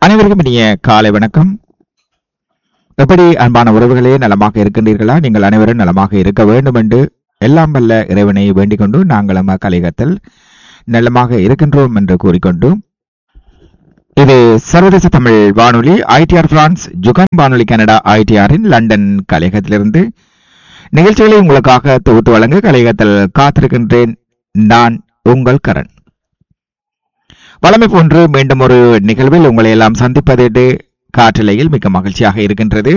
அனைவருக்கும் இனிய காலை வணக்கம் எப்படி அன்பான உறவுகளே நலமாக இருக்கின்றீர்களா நீங்கள் அனைவரும் நலமாக இருக்க வேண்டும் என்று எல்லாம் வல்ல இறைவனை வேண்டிக் கொண்டு நாங்களும் கலைகத்தில் நலமாக இருக்கின்றோம் என்று கூறிக்கொண்டு இது சர்வதேச தமிழ் வானொலி ஐடிஆர் பிரான்ஸ் ஜுகம் வானொலி கனடா ஐடிஆரின் லண்டன் கலையகத்திலிருந்து நிகழ்ச்சிகளை உங்களுக்காக தொகுத்து வழங்க கலையகத்தில் காத்திருக்கின்றேன் நான் உங்கள் கரண் வளமை போன்று மீண்டும் ஒரு நிகழ்வில் உங்களை எல்லாம் சந்திப்பது காற்றலையில் மிக்க மகிழ்ச்சியாக இருக்கின்றது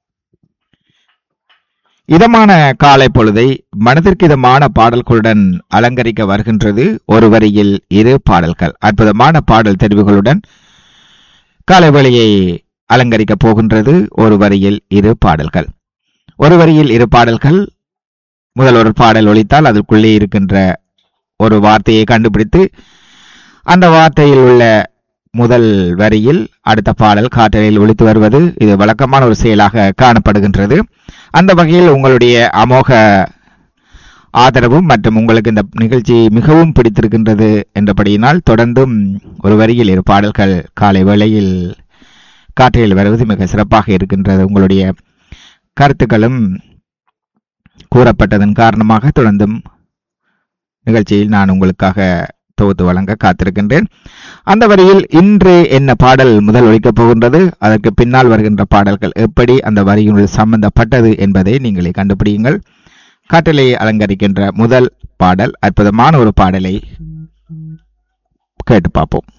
இதமான காலை பொழுதை மனதிற்கு இதமான பாடல்களுடன் அலங்கரிக்க வருகின்றது ஒரு வரியில் இரு பாடல்கள் அற்புதமான பாடல் தெரிவுகளுடன் காலை வேளையை அலங்கரிக்க போகின்றது ஒரு வரியில் இரு பாடல்கள் ஒரு வரியில் இரு பாடல்கள் முதல் ஒரு பாடல் ஒழித்தால் அதற்குள்ளே இருக்கின்ற ஒரு வார்த்தையை கண்டுபிடித்து அந்த வார்த்தையில் உள்ள முதல் வரியில் அடுத்த பாடல் காற்றலில் ஒழித்து வருவது இது வழக்கமான ஒரு செயலாக காணப்படுகின்றது அந்த வகையில் உங்களுடைய அமோக ஆதரவும் மற்றும் உங்களுக்கு இந்த நிகழ்ச்சி மிகவும் பிடித்திருக்கின்றது என்றபடியினால் தொடர்ந்தும் ஒரு வரியில் இரு பாடல்கள் காலை வேளையில் காற்றையில் வருவது மிக சிறப்பாக இருக்கின்றது உங்களுடைய கருத்துக்களும் கூறப்பட்டதன் காரணமாக தொடர்ந்தும் நிகழ்ச்சியில் நான் உங்களுக்காக தொகுத்து வழங்க காத்திருக்கின்றேன் அந்த வரியில் இன்று என்ன பாடல் முதல் ஒழிக்கப் போகின்றது அதற்கு பின்னால் வருகின்ற பாடல்கள் எப்படி அந்த வரியினுள் சம்பந்தப்பட்டது என்பதை நீங்களே கண்டுபிடியுங்கள் காற்றலை அலங்கரிக்கின்ற முதல் பாடல் அற்புதமான ஒரு பாடலை கேட்டு பார்ப்போம்